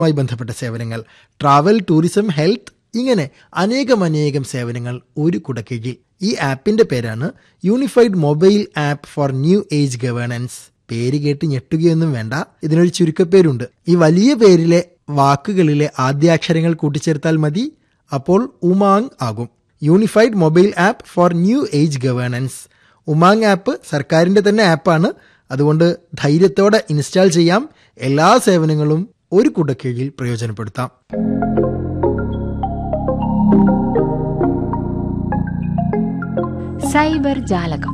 മായി ബന്ധപ്പെട്ട സേവനങ്ങൾ ട്രാവൽ ടൂറിസം ഹെൽത്ത് ഇങ്ങനെ അനേകമനേകം സേവനങ്ങൾ ഒരു കുടക്കീഴിൽ ഈ ആപ്പിന്റെ പേരാണ് unified mobile app for new age governance പേര് കേട്ട് ഞെട്ടുകയൊന്നും വേണ്ട ഇതിനൊരു ചുരുക്കപ്പേരുണ്ട് ഈ വലിയ പേരിലെ വാക്കുകളിലെ ആദ്യാക്ഷരങ്ങൾ കൂട്ടിച്ചേർത്താൽ മതി അപ്പോൾ ഉമാങ് ആകും unified mobile app for new age governance Umang app സർക്കാരിന്റെ തന്നെ ആപ്പാണ് അതുകൊണ്ട് ധൈര്യത്തോടെ ഇൻസ്റ്റാൾ ചെയ്യാം എല്ലാ സേവനങ്ങളും ഒരു കുടക്കീഴിൽ പ്രയോജനപ്പെടുത്താം cyber Jalakam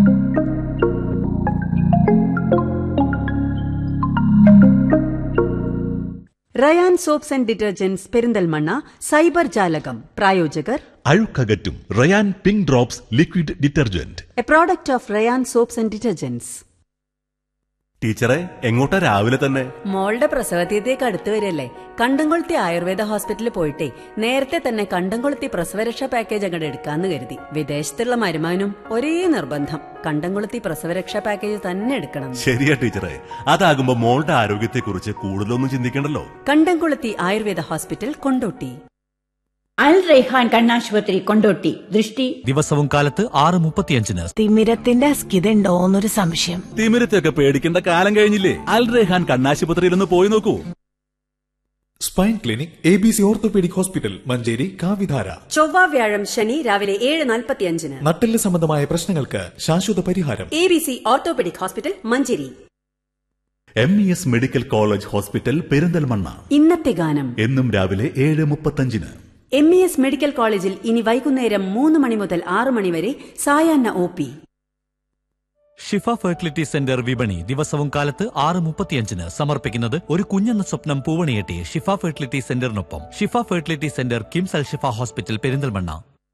Rayan soaps and detergents Perinthalmanna cyber Jalakam പ്രായോജകർ അഴുക്കകറ്റും Rayan pink drops liquid detergent a product of Rayan soaps and detergents ടീച്ചറെ എങ്ങോട്ടാ രാവിലെ തന്നെ മോളുടെ പ്രസവതീയത്തേക്ക് അടുത്ത് വരല്ലേ കണ്ടംകൊളുത്തി ആയുർവേദ ഹോസ്പിറ്റലിൽ പോയിട്ടേ നേരത്തെ തന്നെ കണ്ടംകൊളുത്തി പ്രസവരക്ഷാ പാക്കേജ് അങ്ങോട്ട് എടുക്കാന്ന് കരുതി വിദേശത്തുള്ള മരുമാനും ഒരേ നിർബന്ധം കണ്ടംകൊളുത്തി പ്രസവരക്ഷാ പാക്കേജ് തന്നെ എടുക്കണം ശരിയാ ടീച്ചറെ അതാകുമ്പോ മോളുടെ ആരോഗ്യത്തെക്കുറിച്ച് കൂടുതലൊന്നും ചിന്തിക്കണ്ടല്ലോ കണ്ടംകൊളുത്തി ആയുർവേദ ഹോസ്പിറ്റൽ കൊണ്ടോട്ടി അൽ റൈഹാൻ കണ്ണാശുപത്രി കൊണ്ടോട്ടി ദൃഷ്ടി ദിവസവും കാലത്ത് ആറ് മുപ്പത്തിയഞ്ചിന് തിമിരത്തിന്റെ അസ്കിതയുണ്ടോന്നൊരു സംശയം തിമിരത്തെയൊക്കെ പേടിക്കേണ്ട കാലം കഴിഞ്ഞില്ലേ അൽ റെഹാൻ കണ്ണാശുപത്രിയിൽ ഒന്ന് പോയി നോക്കൂ spine clinic A B C orthopaedic hospital Manjeri കാവിധാര ചൊവ്വ വ്യാഴം ശനി രാവിലെ ഏഴ് നാൽപ്പത്തിയഞ്ചിന് നട്ടെല്ല് സംബന്ധമായ പ്രശ്നങ്ങൾക്ക് ശാശ്വത പരിഹാരം A B C orthopaedic hospital Manjeri M E S medical college hospital Perinthalmanna ഇന്നത്തെ ഗാനം എന്നും രാവിലെ ഏഴ് മുപ്പത്തഞ്ചിന് എം ഇ എസ് മെഡിക്കൽ കോളേജിൽ ഇനി വൈകുന്നേരം മൂന്ന് മണി മുതൽ ആറ് മണി വരെ സായാഹ്ന O P Shifa fertility centre വിപണി ദിവസവും കാലത്ത് ആറ് മുപ്പത്തിയഞ്ചിന് സമർപ്പിക്കുന്നത് ഒരു കുഞ്ഞെന്ന സ്വപ്നം പൂവണിയെട്ടി ഷിഫ ഫെർട്ടിലിറ്റി സെന്ററിനൊപ്പം Shifa fertility centre KIMS Al Shifa hospital Perinthalmanna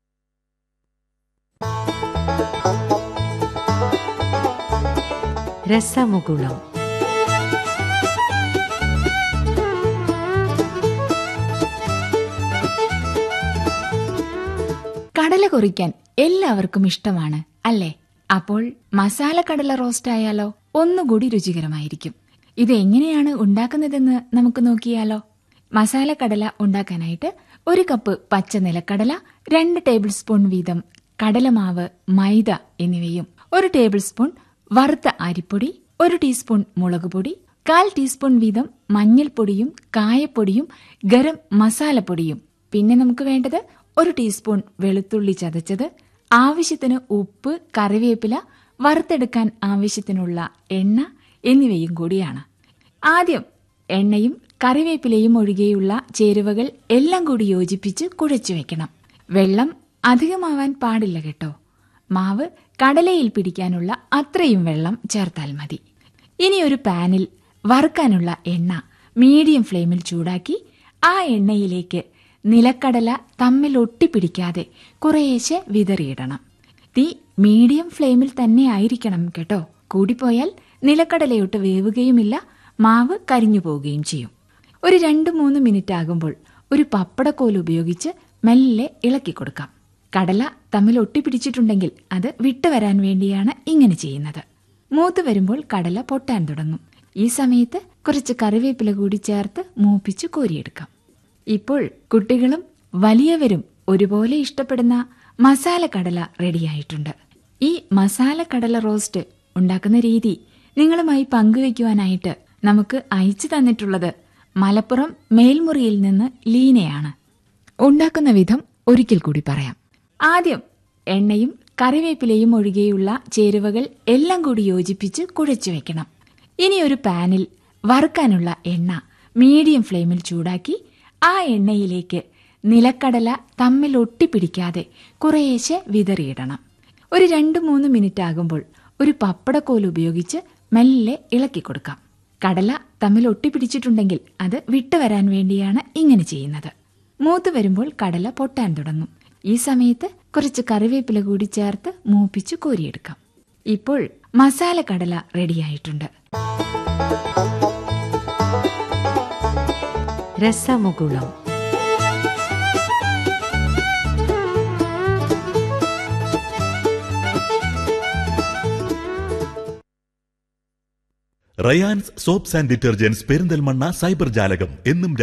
രസമുകുളം കടല കൊറിക്കാൻ എല്ലാവർക്കും ഇഷ്ടമാണ് അല്ലേ അപ്പോൾ മസാല കടല റോസ്റ്റ് ആയാലോ ഒന്നുകൂടി രുചികരമായിരിക്കും ഇത് എങ്ങനെയാണ് ഉണ്ടാക്കുന്നതെന്ന് നമുക്ക് നോക്കിയാലോ മസാല കടല ഉണ്ടാക്കാനായിട്ട് ഒരു കപ്പ് പച്ച നിലക്കടല രണ്ട് ടേബിൾ സ്പൂൺ വീതം കടലമാവ് മൈദ എന്നിവയും ഒരു ടേബിൾ സ്പൂൺ വറുത്ത അരിപ്പൊടി ഒരു ടീസ്പൂൺ മുളക് പൊടി കാൽ ടീസ്പൂൺ വീതം മഞ്ഞൾപ്പൊടിയും കായപ്പൊടിയും ഗരം മസാലപ്പൊടിയും പിന്നെ നമുക്ക് വേണ്ടത് ഒരു ടീസ്പൂൺ വെളുത്തുള്ളി ചതച്ചത് ആവശ്യത്തിന് ഉപ്പ് കറിവേപ്പില വറുത്തെടുക്കാൻ ആവശ്യത്തിനുള്ള എണ്ണ എന്നിവയും കൂടിയാണ് ആദ്യം എണ്ണയും കറിവേപ്പിലയും ഒഴികെയുള്ള ചേരുവകൾ എല്ലാം കൂടി യോജിപ്പിച്ച് കുഴച്ചു വെക്കണം വെള്ളം അധികമാവാൻ പാടില്ല കേട്ടോ മാവ് കടലയിൽ പിടിക്കാനുള്ള അത്രയും വെള്ളം ചേർത്താൽ മതി ഇനി ഒരു പാനിൽ വറുക്കാനുള്ള എണ്ണ മീഡിയം ഫ്ലെയിമിൽ ചൂടാക്കി ആ എണ്ണയിലേക്ക് നിലക്കടല തമ്മിൽ ഒട്ടിപ്പിടിക്കാതെ കുറേശ്ശെ വിതറിയിടണം തീ മീഡിയം ഫ്ലെയിമിൽ തന്നെ ആയിരിക്കണം കേട്ടോ കൂടിപ്പോയാൽ നിലക്കടലയൊട്ട് വേവുകയുമില്ല മാവ് കരിഞ്ഞു പോവുകയും ചെയ്യും ഒരു രണ്ട് മൂന്ന് മിനിറ്റ് ആകുമ്പോൾ ഒരു പപ്പടക്കോൽ ഉപയോഗിച്ച് മെല്ലെ ഇളക്കി കൊടുക്കാം കടല തമ്മിൽ ഒട്ടിപ്പിടിച്ചിട്ടുണ്ടെങ്കിൽ അത് വിട്ടുവരാൻ വേണ്ടിയാണ് ഇങ്ങനെ ചെയ്യുന്നത് മൂത്ത് വരുമ്പോൾ കടല പൊട്ടാൻ തുടങ്ങും ഈ സമയത്ത് കുറച്ച് കറിവേപ്പില കൂടി ചേർത്ത് മൂപ്പിച്ച് കോരിയെടുക്കാം ഇപ്പോൾ കുട്ടികളും വലിയവരും ഒരുപോലെ ഇഷ്ടപ്പെടുന്ന മസാല കടല റെഡിയായിട്ടുണ്ട് ഈ മസാല കടല റോസ്റ്റ് ഉണ്ടാക്കുന്ന രീതി നിങ്ങളുമായി പങ്കുവയ്ക്കുവാനായിട്ട് നമുക്ക് അയച്ചു തന്നിട്ടുള്ളത് മലപ്പുറം മേൽമുറിയിൽ നിന്ന് ലീനയാണ് ഉണ്ടാക്കുന്ന വിധം ഒരിക്കൽ കൂടി പറയാം ആദ്യം എണ്ണയും കറിവേപ്പിലയും ഒഴികെയുള്ള ചേരുവകൾ എല്ലാം കൂടി യോജിപ്പിച്ച് കുഴച്ചു വെക്കണം ഇനി ഒരു പാനിൽ വറുക്കാനുള്ള എണ്ണ മീഡിയം ഫ്ലെയിമിൽ ചൂടാക്കി ആ എണ്ണയിലേക്ക് നിലക്കടല തമ്മിൽ ഒട്ടിപ്പിടിക്കാതെ കുറേശ്ശെ വിതറിയിടണം ഒരു രണ്ട് മൂന്ന് മിനിറ്റ് ആകുമ്പോൾ ഒരു പപ്പടക്കോൽ ഉപയോഗിച്ച് മെല്ലെ ഇളക്കി കൊടുക്കാം കടല തമ്മിൽ ഒട്ടിപ്പിടിച്ചിട്ടുണ്ടെങ്കിൽ അത് വിട്ടുവരാൻ വേണ്ടിയാണ് ഇങ്ങനെ ചെയ്യുന്നത് മൂത്ത് വരുമ്പോൾ കടല പൊട്ടാൻ തുടങ്ങും ഈ സമയത്ത് കുറച്ച് കറിവേപ്പില കൂടി ചേർത്ത് മൂപ്പിച്ച് കോരിയെടുക്കാം ഇപ്പോൾ മസാല കടല റെഡിയായിട്ടുണ്ട് രസമുകുളം Rayans soaps and detergents Perinthalmanna cyber ജാലകം എന്നും